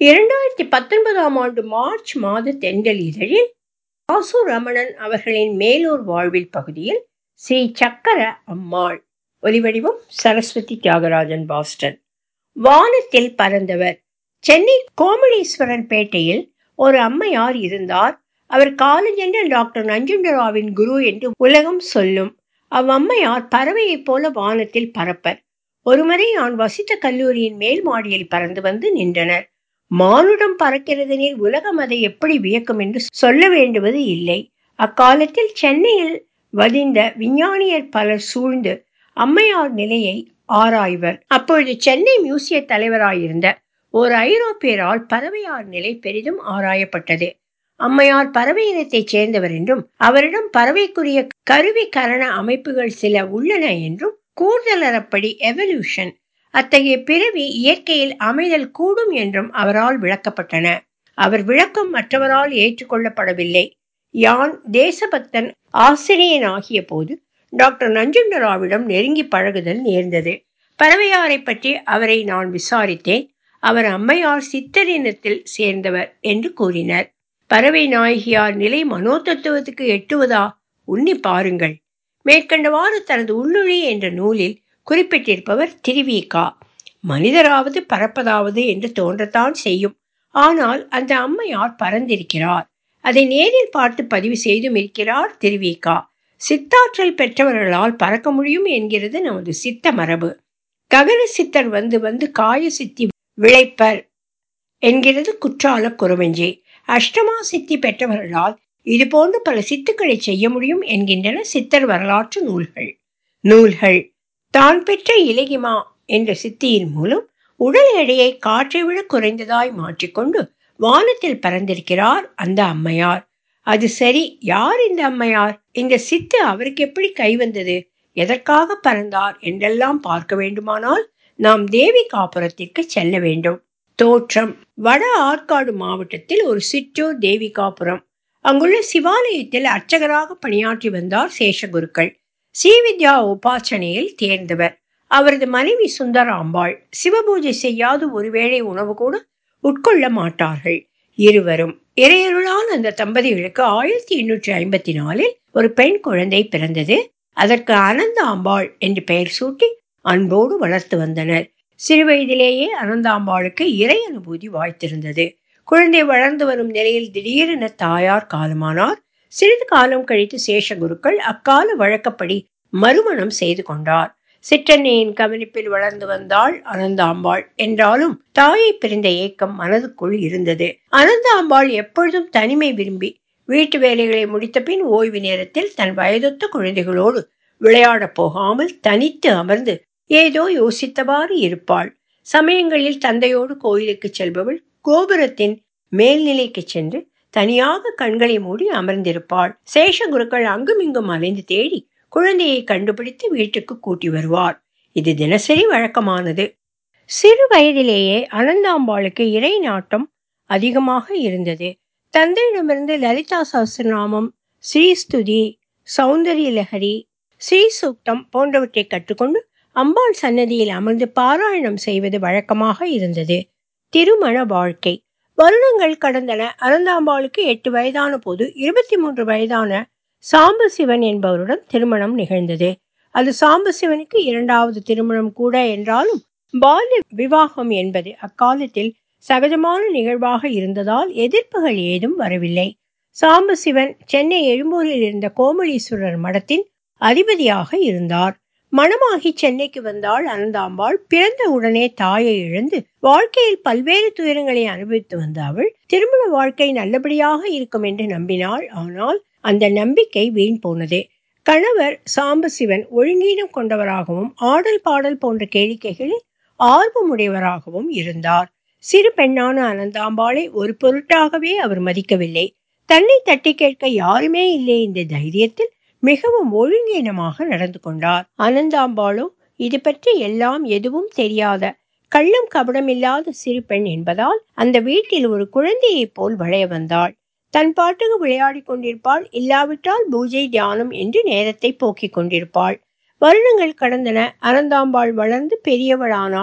இரண்டாயிரத்தி பத்தொன்பதாம் ஆண்டு மார்ச் மாத தென்றல் இதழில் வாசு ரமணன் அவர்களின் மேலூர் வாழ்வில் பகுதியில் ஸ்ரீ சக்கர அம்மாள் ஒலிவடிவம் சரஸ்வதி தியாகராஜன் பாஸ்டன் வானத்தில் பறந்தவர் சென்னை கோமளீஸ்வரன் பேட்டையில் ஒரு அம்மையார் இருந்தார் அவர் காலஞ்சென்ற டாக்டர் நஞ்சுண்டராவின் குரு என்று உலகம் சொல்லும் அவ்வம்மையார் பறவையைப் போல வானத்தில் பறப்பர் ஒருமுறை நான் வசித்த கல்லூரியின் மேல் மாடியில் பறந்து வந்து நின்றனர் மானுடம் பறக்கிறதெனில் உலகம் அதை எப்படி வியக்கும் என்று சொல்ல வேண்டுவது இல்லை அக்காலத்தில் சென்னையில் வதிந்த விஞ்ஞானியர் பலர் சூழ்ந்து அம்மையார் நிலையை ஆராய்வர் அப்பொழுது சென்னை மியூசிய தலைவராயிருந்த ஓர் ஐரோப்பியரால் பறவையார் நிலை பெரிதும் ஆராயப்பட்டது அம்மையார் பறவை இனத்தைச் சேர்ந்தவர் என்றும் அவரிடம் பறவைக்குரிய கருவி கரண அமைப்புகள் சில உள்ளன என்றும் கூடுதலறப்படி எவல்யூஷன் அத்தகைய பிறவி இயற்கையில் அமைதல் கூடும் என்றும் அவரால் விளக்கப்பட்டன அவர் விளக்கம் மற்றவரால் ஏற்றுக்கொள்ளப்படவில்லை யான் தேசபக்தன் ஆசிரியன் ஆகிய போது டாக்டர் நஞ்சுண்டராவிடம் நெருங்கி பழகுதல் நேர்ந்தது பறவையாரை பற்றி அவரை நான் விசாரித்தேன் அவர் அம்மையார் சித்தரினத்தில் சேர்ந்தவர் என்று கூறினர் பறவை நாயகியார் நிலை மனோதத்துவத்துக்கு எட்டுவதா உன்னி பாருங்கள் மேற்கண்டவாறு தனது உள்ளொழி என்ற நூலில் குறிப்பிட்டிருப்பவர் திருவிகா மனிதராவது பறப்பதாவது என்று தோன்றத்தான் செய்யும் ஆனால் அந்த அம்மையார் பறந்திருக்கிறார் அதை நேரில் பார்த்து பதிவு செய்தும் இருக்கிறார் திருவிகா சித்தாற்றல் பெற்றவர்களால் பறக்க முடியும் என்கிறது நமது சித்த மரபு ககன சித்தர் வந்து வந்து காய சித்தி விளைப்பர் என்கிறது குற்றால குறவஞ்சி அஷ்டமா சித்தி பெற்றவர்களால் இது போன்று பல சித்துக்களை செய்ய முடியும் என்கின்றன சித்தர் வரலாற்று நூல்கள் நூல்கள் தான் பெற்ற இலகிமா என்ற சித்தியின் மூலம் உடல் எடையை காற்றை விட குறைந்ததாய் மாற்றிக்கொண்டு வானத்தில் பறந்திருக்கிறார் அந்த அம்மையார் அது சரி யார் இந்த அம்மையார் இந்த சித்து அவருக்கு எப்படி கைவந்தது எதற்காக பறந்தார் என்றெல்லாம் பார்க்க வேண்டுமானால் நாம் தேவி காப்புரத்திற்கு செல்ல வேண்டும் தோற்றம் வட ஆற்காடு மாவட்டத்தில் ஒரு சிற்றூர் தேவிகாபுரம் அங்குள்ள சிவாலயத்தில் அர்ச்சகராக பணியாற்றி வந்தார் சேஷகுருக்கள் ஸ்ரீவித்யா உபாசனையில் தேர்ந்தவர் அவரது மனைவி சுந்தராம்பாள் சிவபூஜை செய்யாது ஒருவேளை உணவு கூட உட்கொள்ள மாட்டார்கள் இருவரும் இறையருளால் அந்த தம்பதிகளுக்கு ஆயிரத்தி எண்ணூற்றி ஐம்பத்தி நாலில் ஒரு பெண் குழந்தை பிறந்தது அதற்கு அனந்த அம்பாள் என்று பெயர் சூட்டி அன்போடு வளர்த்து வந்தனர் சிறுவயதிலேயே அனந்தாம்பாளுக்கு இறை அனுபூதி வாய்த்திருந்தது குழந்தை வளர்ந்து வரும் நிலையில் திடீரென தாயார் காலமானார் சிறிது காலம் கழித்து சேஷகுருக்கள் அக்கால வழக்கப்படி மறுமணம் செய்து கொண்டார் சிற்றன்னையின் கவனிப்பில் வளர்ந்து வந்தாள் அனந்தாம்பாள் என்றாலும் தாயை பிரிந்த ஏக்கம் மனதுக்குள் இருந்தது அனந்தாம்பாள் எப்பொழுதும் தனிமை விரும்பி வீட்டு வேலைகளை முடித்த பின் ஓய்வு நேரத்தில் தன் வயதொத்த குழந்தைகளோடு விளையாடப் போகாமல் தனித்து அமர்ந்து ஏதோ யோசித்தவாறு இருப்பாள் சமயங்களில் தந்தையோடு கோயிலுக்கு செல்பவள் கோபுரத்தின் மேல்நிலைக்கு சென்று தனியாக கண்களை மூடி அமர்ந்திருப்பாள் சேஷகுருக்கள் அங்குமிங்கும் அலைந்து தேடி குழந்தையை கண்டுபிடித்து வீட்டுக்கு கூட்டி வருவார் இது தினசரி வழக்கமானது சிறு வயதிலேயே அனந்தாம்பாளுக்கு இறை நாட்டம் அதிகமாக இருந்தது தந்தையிடமிருந்து லலிதா சஹசிரநாமம் ஸ்ரீஸ்துதி சௌந்தரிய லஹரி ஸ்ரீ சூக்தம் போன்றவற்றை கற்றுக்கொண்டு அம்பாள் சன்னதியில் அமர்ந்து பாராயணம் செய்வது வழக்கமாக இருந்தது திருமண வாழ்க்கை வருடங்கள் கடந்தன அனந்தாம்பாளுக்கு எட்டு வயதான போது இருபத்தி மூன்று வயதான சாம்பசிவன் என்பவருடன் திருமணம் நிகழ்ந்தது அது சாம்பசிவனுக்கு இரண்டாவது திருமணம் கூட என்றாலும் பால்ய விவாகம் என்பது அக்காலத்தில் சகஜமான நிகழ்வாக இருந்ததால் எதிர்ப்புகள் ஏதும் வரவில்லை சாம்பசிவன் சென்னை எழும்பூரில் இருந்த கோமலீஸ்வரர் மடத்தின் அதிபதியாக இருந்தார் மணமாகி சென்னைக்கு வந்தாள் அனந்தாம்பாள் பிறந்த உடனே தாயை இழந்து வாழ்க்கையில் பல்வேறு துயரங்களை அனுபவித்து வந்த அவள் திருமண வாழ்க்கை நல்லபடியாக இருக்கும் என்று நம்பினாள் ஆனால் அந்த நம்பிக்கை வீண் போனது கணவர் சாம்பசிவன் ஒழுங்கீனம் கொண்டவராகவும் ஆடல் பாடல் போன்ற கேளிக்கைகளில் ஆர்வமுடையவராகவும் இருந்தார் சிறு பெண்ணான அனந்தாம்பாளை ஒரு பொருட்டாகவே அவர் மதிக்கவில்லை தன்னை தட்டி கேட்க யாருமே இல்லை இந்த தைரியத்தில் மிகவும் ஒழுங்கீனமாக நடந்து கொண்டார் அனந்தாம்பாளோ இது பற்றி எல்லாம் எதுவும் தெரியாத கள்ளம் கபடம் இல்லாத சிறு பெண் என்பதால் அந்த வீட்டில் ஒரு குழந்தையைப் போல் வளைய வந்தாள் தன் பாட்டுக்கு விளையாடி கொண்டிருப்பாள் இல்லாவிட்டால் பூஜை தியானம் என்று நேரத்தை போக்கிக் கொண்டிருப்பாள் வருடங்கள் கடந்தன அனந்தாம்பாள் வளர்ந்து பெரியவளானாள்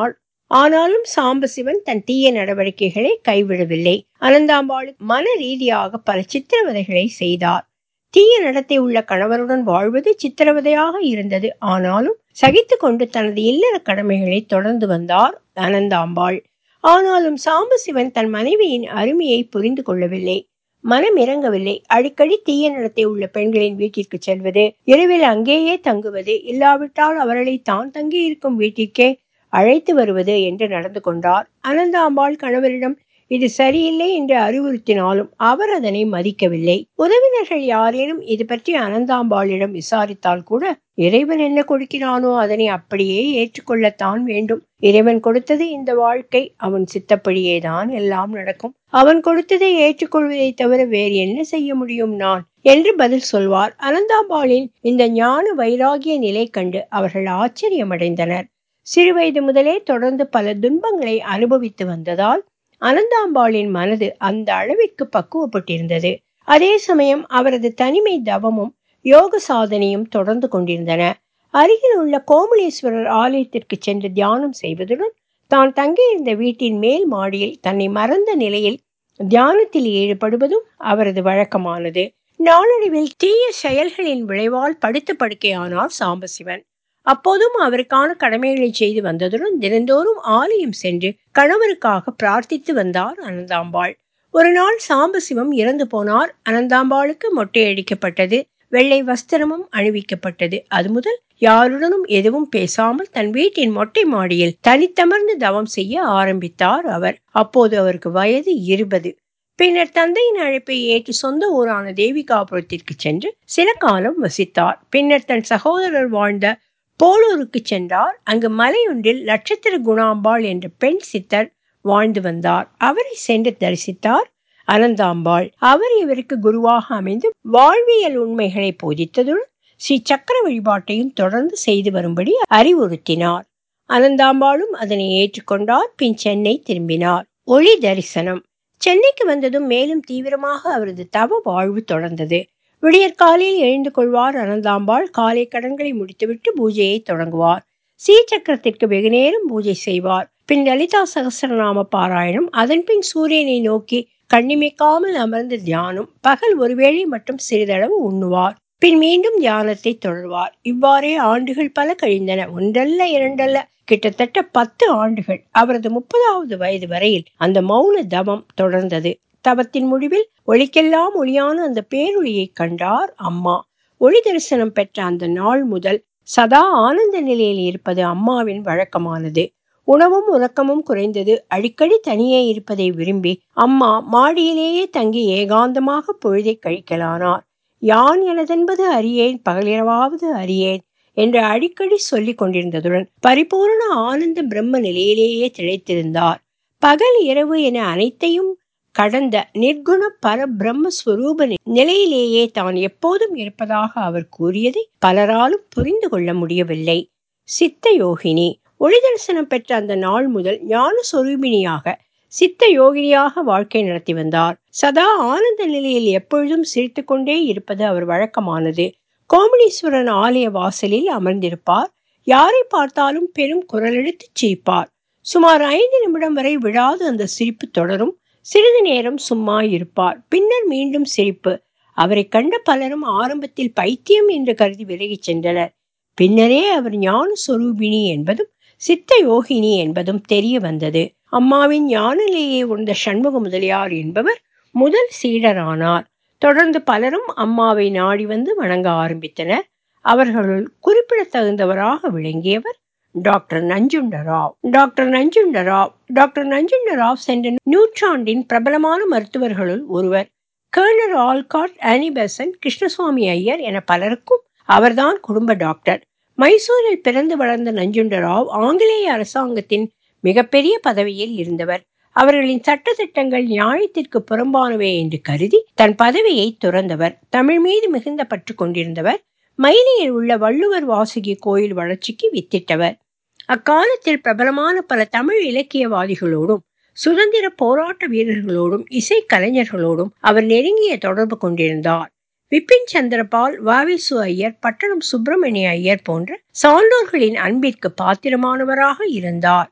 ஆனாலும் சாம்பசிவன் தன் தீய நடவடிக்கைகளை கைவிடவில்லை அனந்தாம்பாளுக்கு மன ரீதியாக பல சித்திரவதைகளை செய்தார் தீய நடத்தை உள்ள கணவருடன் வாழ்வது சித்திரவதையாக இருந்தது ஆனாலும் சகித்து கொண்டு தனது இல்லற கடமைகளை தொடர்ந்து வந்தார் அனந்தாம்பாள் ஆனாலும் சாம்பசிவன் தன் மனைவியின் அருமையை புரிந்து கொள்ளவில்லை மனம் இறங்கவில்லை அடிக்கடி தீய நடத்தை உள்ள பெண்களின் வீட்டிற்கு செல்வது இரவில் அங்கேயே தங்குவது இல்லாவிட்டால் அவர்களை தான் தங்கியிருக்கும் வீட்டிற்கே அழைத்து வருவது என்று நடந்து கொண்டார் அனந்தாம்பாள் கணவரிடம் இது சரியில்லை என்று அறிவுறுத்தினாலும் அவர் அதனை மதிக்கவில்லை உறவினர்கள் யாரேனும் இது பற்றி அனந்தாம்பாளிடம் விசாரித்தால் கூட இறைவன் என்ன கொடுக்கிறானோ அதனை அப்படியே ஏற்றுக்கொள்ளத்தான் வேண்டும் இறைவன் கொடுத்தது இந்த வாழ்க்கை அவன் சித்தப்படியே தான் எல்லாம் நடக்கும் அவன் கொடுத்ததை ஏற்றுக்கொள்வதை தவிர வேறு என்ன செய்ய முடியும் நான் என்று பதில் சொல்வார் அனந்தாம்பாளின் இந்த ஞான வைராகிய நிலை கண்டு அவர்கள் ஆச்சரியமடைந்தனர் சிறுவயது முதலே தொடர்ந்து பல துன்பங்களை அனுபவித்து வந்ததால் அனந்தாம்பாளின் மனது அந்த அளவிற்கு பக்குவப்பட்டிருந்தது அதே சமயம் அவரது தனிமை தவமும் யோக சாதனையும் தொடர்ந்து கொண்டிருந்தன அருகில் உள்ள கோமலேஸ்வரர் ஆலயத்திற்கு சென்று தியானம் செய்வதுடன் தான் தங்கியிருந்த வீட்டின் மேல் மாடியில் தன்னை மறந்த நிலையில் தியானத்தில் ஈடுபடுவதும் அவரது வழக்கமானது நாளடைவில் தீய செயல்களின் விளைவால் படுத்து படுக்கையானார் சாம்பசிவன் அப்போதும் அவருக்கான கடமைகளை செய்து வந்ததுடன் தினந்தோறும் ஆலயம் சென்று கணவருக்காக பிரார்த்தித்து வந்தார் அனந்தாம்பாள் ஒரு நாள் சாம்பசிவம் இறந்து போனார் அனந்தாம்பாளுக்கு மொட்டையடிக்கப்பட்டது வெள்ளை வஸ்திரமும் அணிவிக்கப்பட்டது அது முதல் யாருடனும் எதுவும் பேசாமல் தன் வீட்டின் மொட்டை மாடியில் தனித்தமர்ந்து தவம் செய்ய ஆரம்பித்தார் அவர் அப்போது அவருக்கு வயது இருபது பின்னர் தந்தையின் அழைப்பை ஏற்று சொந்த ஊரான தேவிகாபுரத்திற்கு சென்று சில காலம் வசித்தார் பின்னர் தன் சகோதரர் வாழ்ந்த போலூருக்கு சென்றார் அங்கு மலையொன்றில் நட்சத்திர குணாம்பாள் என்ற பெண் சித்தர் வாழ்ந்து வந்தார் அவரை சென்று தரிசித்தார் அனந்தாம்பாள் அவர் இவருக்கு குருவாக அமைந்து வாழ்வியல் உண்மைகளை போதித்ததுடன் ஸ்ரீ சக்கர வழிபாட்டையும் தொடர்ந்து செய்து வரும்படி அறிவுறுத்தினார் அனந்தாம்பாளும் அதனை ஏற்றுக்கொண்டார் பின் சென்னை திரும்பினார் ஒளி தரிசனம் சென்னைக்கு வந்ததும் மேலும் தீவிரமாக அவரது தவ வாழ்வு தொடர்ந்தது விடியற்காலையில் எழுந்து கொள்வார் அனந்தாம்பாள் காலை கடன்களை முடித்துவிட்டு பூஜையை தொடங்குவார் சீச்சக்கரத்திற்கு வெகு நேரம் பூஜை செய்வார் பின் லலிதா சகசரநாம பாராயணம் அதன் பின் சூரியனை நோக்கி கண்ணிமைக்காமல் அமர்ந்து தியானம் பகல் ஒருவேளை மட்டும் சிறிதளவு உண்ணுவார் பின் மீண்டும் தியானத்தை தொடர்வார் இவ்வாறே ஆண்டுகள் பல கழிந்தன ஒன்றல்ல இரண்டல்ல கிட்டத்தட்ட பத்து ஆண்டுகள் அவரது முப்பதாவது வயது வரையில் அந்த மௌன தவம் தொடர்ந்தது தவத்தின் முடிவில் ஒளிக்கெல்லாம் ஒளியான அந்த பேரொளியை கண்டார் அம்மா ஒளி தரிசனம் பெற்ற அந்த நாள் முதல் சதா ஆனந்த நிலையில் இருப்பது அம்மாவின் வழக்கமானது உணவும் உறக்கமும் குறைந்தது அடிக்கடி தனியே இருப்பதை விரும்பி அம்மா மாடியிலேயே தங்கி ஏகாந்தமாக பொழுதை கழிக்கலானார் யான் எனதென்பது அறியேன் பகலிரவாவது அறியேன் என்று அடிக்கடி சொல்லிக் கொண்டிருந்ததுடன் பரிபூர்ண ஆனந்த பிரம்ம நிலையிலேயே திளைத்திருந்தார் பகல் இரவு என அனைத்தையும் கடந்த நிர்குண பர பிரம்மஸ்வரூப நிலையிலேயே தான் எப்போதும் இருப்பதாக அவர் கூறியதை பலராலும் புரிந்து கொள்ள முடியவில்லை சித்த யோகினி ஒளி தரிசனம் பெற்ற அந்த நாள் முதல் ஞான சொரூபிணியாக சித்த யோகினியாக வாழ்க்கை நடத்தி வந்தார் சதா ஆனந்த நிலையில் எப்பொழுதும் சிரித்து கொண்டே இருப்பது அவர் வழக்கமானது கோமலீஸ்வரன் ஆலய வாசலில் அமர்ந்திருப்பார் யாரை பார்த்தாலும் பெரும் குரலெடுத்து சிரிப்பார் சுமார் ஐந்து நிமிடம் வரை விழாது அந்த சிரிப்பு தொடரும் சிறிது நேரம் சும்மா இருப்பார் பின்னர் மீண்டும் சிரிப்பு அவரை கண்ட பலரும் ஆரம்பத்தில் பைத்தியம் என்று கருதி விலகிச் சென்றனர் பின்னரே அவர் ஞான சொரூபிணி என்பதும் சித்த யோகினி என்பதும் தெரிய வந்தது அம்மாவின் ஞான நிலையை உணர்ந்த சண்முக முதலியார் என்பவர் முதல் சீடரானார் தொடர்ந்து பலரும் அம்மாவை நாடி வந்து வணங்க ஆரம்பித்தனர் அவர்களுள் குறிப்பிடத்தகுந்தவராக விளங்கியவர் doctor Nanjundarao doctor Nanjundarao doctor Nanjundarao சென்ற நூற்றாண்டின் பிரபலமான மருத்துவர்களுள் ஒருவர் colonel Olcott Annie Besant Krishnaswami Iyer என பலருக்கும் அவர்தான் குடும்ப டாக்டர் மைசூரில் பிறந்து வளர்ந்த நஞ்சுண்டராவ் ஆங்கிலேய அரசாங்கத்தின் மிகப்பெரிய பதவியில் இருந்தவர் அவர்களின் சட்டத்திட்டங்கள் நியாயத்திற்கு புறம்பானவை என்று கருதி தன் பதவியை துறந்தவர் தமிழ் மீது மிகுந்த பற்று கொண்டிருந்தவர் மயிலையில் உள்ள வள்ளுவர் வாசுகி கோயில் வளர்ச்சிக்கு வித்திட்டவர் அக்காலத்தில் பிரபலமான பல தமிழ் இலக்கியவாதிகளோடும் சுதந்திர போராட்ட வீரர்களோடும் இசை கலைஞர்களோடும் அவர் நெருங்கிய தொடர்பு கொண்டிருந்தார் விபின் சந்திரபால் வாவிசு ஐயர் பட்டணம் சுப்பிரமணிய ஐயர் போன்ற சான்றோர்களின் அன்பிற்கு பாத்திரமானவராக இருந்தார்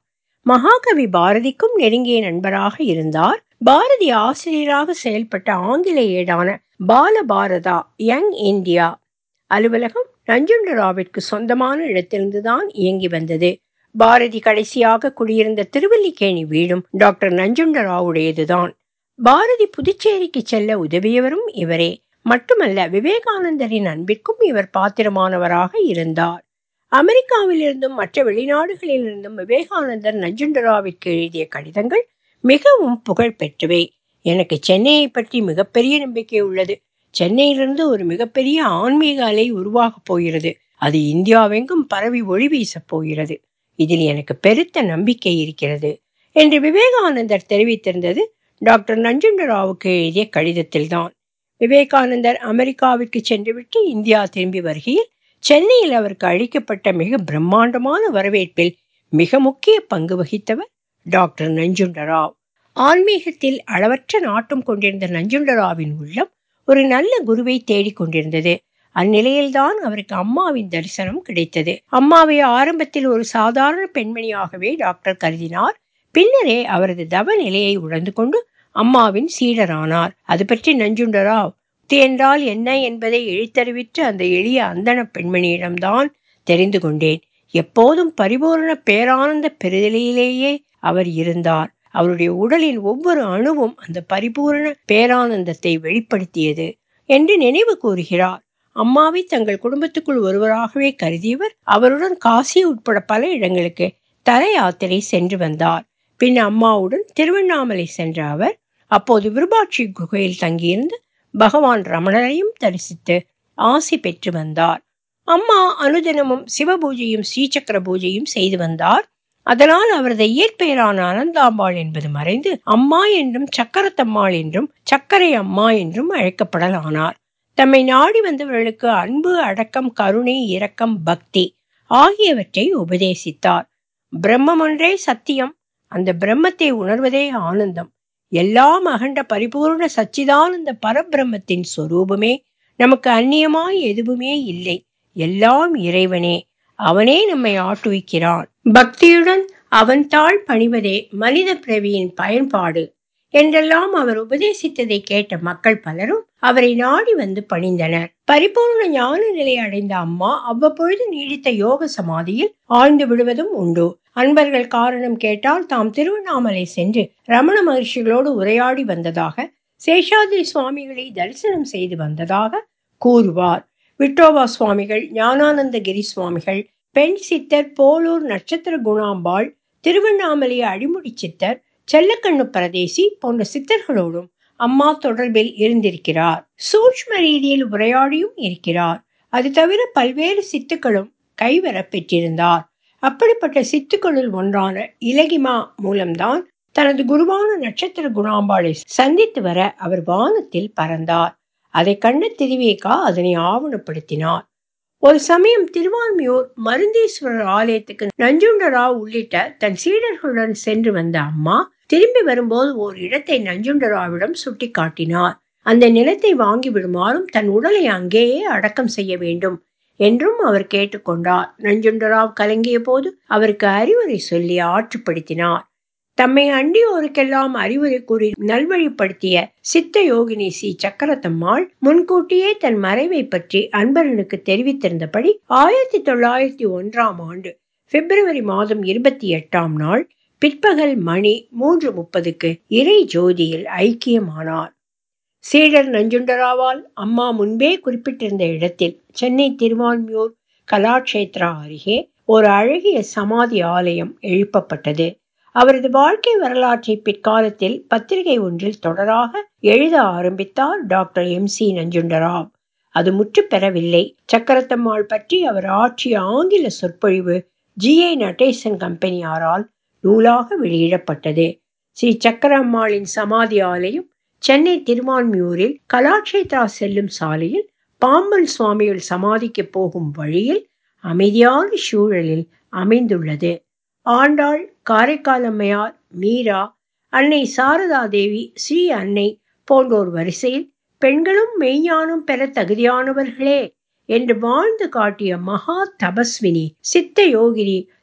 மகாகவி பாரதிக்கும் நெருங்கிய நண்பராக இருந்தார் பாரதி ஆசிரியராக செயல்பட்ட ஆங்கில ஏடான பாலபாரதா யங் இந்தியா அலுவலகம் நஞ்சுண்டராவிற்கு சொந்தமான இடத்திலிருந்துதான் இயங்கி வந்தது பாரதி கடைசியாக குடியிருந்த திருவல்லிக்கேணி வீடும் டாக்டர் நஞ்சுண்டராவுடையதுதான் பாரதி புதுச்சேரிக்கு செல்ல உதவியவரும் இவரே மட்டுமல்ல விவேகானந்தரின் அன்பிற்கும் இவர் பாத்திரமானவராக இருந்தார் அமெரிக்காவிலிருந்தும் மற்ற வெளிநாடுகளிலிருந்தும் விவேகானந்தர் நஞ்சுண்டராவிற்கு எழுதிய கடிதங்கள் மிகவும் புகழ் பெற்றவை எனக்கு சென்னையை பற்றி மிகப்பெரிய நம்பிக்கை உள்ளது சென்னையிலிருந்து ஒரு மிகப்பெரிய ஆன்மீக அலை உருவாகப் போகிறது அது இந்தியாவெங்கும் பரவி ஒளி வீசப் போகிறது இதில் எனக்கு பெருத்த நம்பிக்கை இருக்கிறது என்று விவேகானந்தர் தெரிவித்திருந்தது டாக்டர் நஞ்சுண்டராவுக்கு எழுதிய கடிதத்தில்தான் விவேகானந்தர் அமெரிக்காவிற்கு சென்றுவிட்டு இந்தியா திரும்பி வருகையில் சென்னையில் அவருக்கு அளிக்கப்பட்ட மிக பிரம்மாண்டமான வரவேற்பில் மிக முக்கிய பங்கு வகித்தவர் டாக்டர் நஞ்சுண்டராவ் ஆன்மீகத்தில் அளவற்ற நாட்டம் கொண்டிருந்த நஞ்சுண்டராவின் உள்ளம் ஒரு நல்ல குருவை தேடிக் கொண்டிருந்தது அந்நிலையில்தான் அவருக்கு அம்மாவின் தரிசனம் கிடைத்தது அம்மாவை ஆரம்பத்தில் ஒரு சாதாரண பெண்மணியாகவே டாக்டர் கருதினார் பின்னரே அவரது தவ நிலையை உணர்ந்து கொண்டு அம்மாவின் சீடரானார் அது பற்றி நஞ்சுண்டராவ் முக்தி என்றால் என்ன என்பதை இழித்தறிவித்து அந்த எளிய அந்தன பெண்மணியிடம்தான் தெரிந்து கொண்டேன் எப்போதும் பரிபூரண பேரானந்த பெருதலிலேயே அவர் இருந்தார் அவருடைய உடலின் ஒவ்வொரு அணுவும் அந்த பரிபூரண பேரானந்தத்தை வெளிப்படுத்தியது என்று நினைவு கூறுகிறார் அம்மாவை தங்கள் குடும்பத்துக்குள் ஒருவராகவே கருதியவர் அவருடன் காசி உட்பட பல இடங்களுக்கு தல யாத்திரை சென்று வந்தார் பின் அம்மாவுடன் திருவண்ணாமலை சென்ற அவர் அப்போது விருபாட்சி குகையில் தங்கியிருந்து பகவான் ரமணரையும் தரிசித்து ஆசி பெற்று வந்தார் அம்மா அனுதினமும் சிவபூஜையும் ஸ்ரீசக்கர பூஜையும் செய்து வந்தார் அதனால் அவரது இயற்பெயரான அனந்தாம்பாள் என்பது மறைந்து அம்மா என்றும் சக்கரத்தம்மாள் என்றும் சக்கரை அம்மா என்றும் அழைக்கப்படலானார் தம்மை நாடி வந்தவர்களுக்கு அன்பு அடக்கம் கருணை இரக்கம் பக்தி ஆகியவற்றை உபதேசித்தார் பிரம்மம் ஒன்றே சத்தியம் அந்த பிரம்மத்தை உணர்வதே ஆனந்தம் எல்லாம் அகண்ட பரிபூர்ண சச்சிதானந்த பரபிரம்மத்தின் சொரூபமே நமக்கு அந்நியமாய் எதுவுமே இல்லை எல்லாம் இறைவனே அவனே நம்மை ஆட்டுவிக்கிறான் பக்தியுடன் அவன் தாழ் பணிவதே மனித பிறவியின் பயன்பாடு என்றெல்லாம் அவர் உபதேசித்ததை கேட்ட மக்கள் பலரும் அவரை நாடி வந்து பணிந்தனர் பரிபூர்ண ஞான நிலை அடைந்த அம்மா அவ்வப்பொழுது நீடித்த யோக சமாதியில் ஆழ்ந்து விடுவதும் உண்டு அன்பர்கள் காரணம் கேட்டால் தாம் திருவண்ணாமலை சென்று ரமண மகர்ஷிகளோடு உரையாடி வந்ததாக சேஷாதிரி சுவாமிகளை தரிசனம் செய்து வந்ததாக கூறுவார் விட்டோபா சுவாமிகள் ஞானானந்தகிரி சுவாமிகள் பெண் சித்தர் போலூர் நட்சத்திர குணாம்பாள் திருவண்ணாமலை அடிமுடி சித்தர் செல்லக்கண்ணு பிரதேசி போன்ற சித்தர்களோடும் அம்மா தொடர்பில் இருந்திருக்கிறார் சூட்ச்ம ரீதியில் உரையாடியும் இருக்கிறார் அது தவிர பல்வேறு சித்துக்களும் கைவர பெற்றிருந்தார் அப்படிப்பட்ட சித்துக்களுள் ஒன்றான இலகிமா மூலம்தான் தனது குருவான நட்சத்திர குணாம்பாளை சந்தித்து வர அவர் வானத்தில் பறந்தார் அதை கண்ட திரிவேகா அதனை ஆவணப்படுத்தினார் ஒரு சமயம் திருவான்மியூர் மருந்தீஸ்வரர் ஆலயத்துக்கு நஞ்சுண்டராவ் உள்ளிட்ட தன் சீடர்களுடன் சென்று வந்த அம்மா திரும்பி வரும்போது ஓர் இடத்தை நஞ்சுண்டராவிடம் சுட்டி காட்டினார் அந்த நிலத்தை வாங்கி விடுமாறும் தன் உடலை அங்கேயே அடக்கம் செய்ய வேண்டும் என்றும் அவர் கேட்டுக்கொண்டார் நஞ்சுண்டராவ் கலங்கிய போது அவருக்கு அறிவுரை சொல்லி ஆற்றுப்படுத்தினார் தம்மை அண்டியோருக்கெல்லாம் அறிவுரை கூறி நல்வழிப்படுத்திய சித்த யோகினி சி சக்கரத்தம்மாள் முன்கூட்டியே தன் மறைவை பற்றி அன்பரனுக்கு தெரிவித்திருந்தபடி ஆயிரத்தி தொள்ளாயிரத்தி ஒன்றாம் ஆண்டு பிப்ரவரி மாதம் இருபத்தி எட்டாம் நாள் பிற்பகல் மணி மூன்று முப்பதுக்கு இறை ஜோதியில் ஐக்கியமானார் சீடர் நஞ்சுண்டராவால் அம்மா முன்பே குறிப்பிட்டிருந்த இடத்தில் சென்னை திருவான்மியூர் கலாட்சேத்ரா அருகே ஒரு அழகிய சமாதி ஆலயம் எழுப்பப்பட்டது அவரது வாழ்க்கை வரலாற்றை பிற்காலத்தில் பத்திரிகை ஒன்றில் தொடராக எழுத ஆரம்பித்தார் டாக்டர் எம் சி நஞ்சுண்டராவ் அது முற்று பெறவில்லை சக்கரத்தம்மாள் பற்றி அவர் ஆற்றிய ஆங்கில சொற்பொழிவு ஜி ஏ நடேசன் கம்பெனியாரால் நூலாக வெளியிடப்பட்டது ஸ்ரீ சக்கரம்மாளின் சமாதி ஆலயம் சென்னை திருவான்மியூரில் கலாட்சேத்ரா செல்லும் சாலையில் பாம்பன் சுவாமிகள் சமாதிக்கு போகும் வழியில் அமைதியான சூழலில் அமைந்துள்ளது ஆண்டாள் காரைக்கால் அம்மையார் மீரா அன்னை சாரதா தேவி ஸ்ரீ அன்னை போன்றோர் வரிசையில் பெண்களும் மெய்ஞானம் பெற தகுதியானவர்களே என்று வாழ்ந்து காட்டிய மகா தபஸ்வினி சித்த யோகினி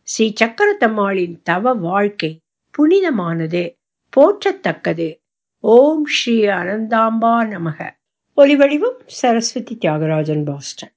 ஸ்ரீ சக்கரத்தம்மாளின் தவ வாழ்க்கை புனிதமானது போற்றத்தக்கது ஓம் ஸ்ரீ அனந்தாம்பா நமக ஒலிவடிவம் சரஸ்வதி தியாகராஜன் பாஸ்டன்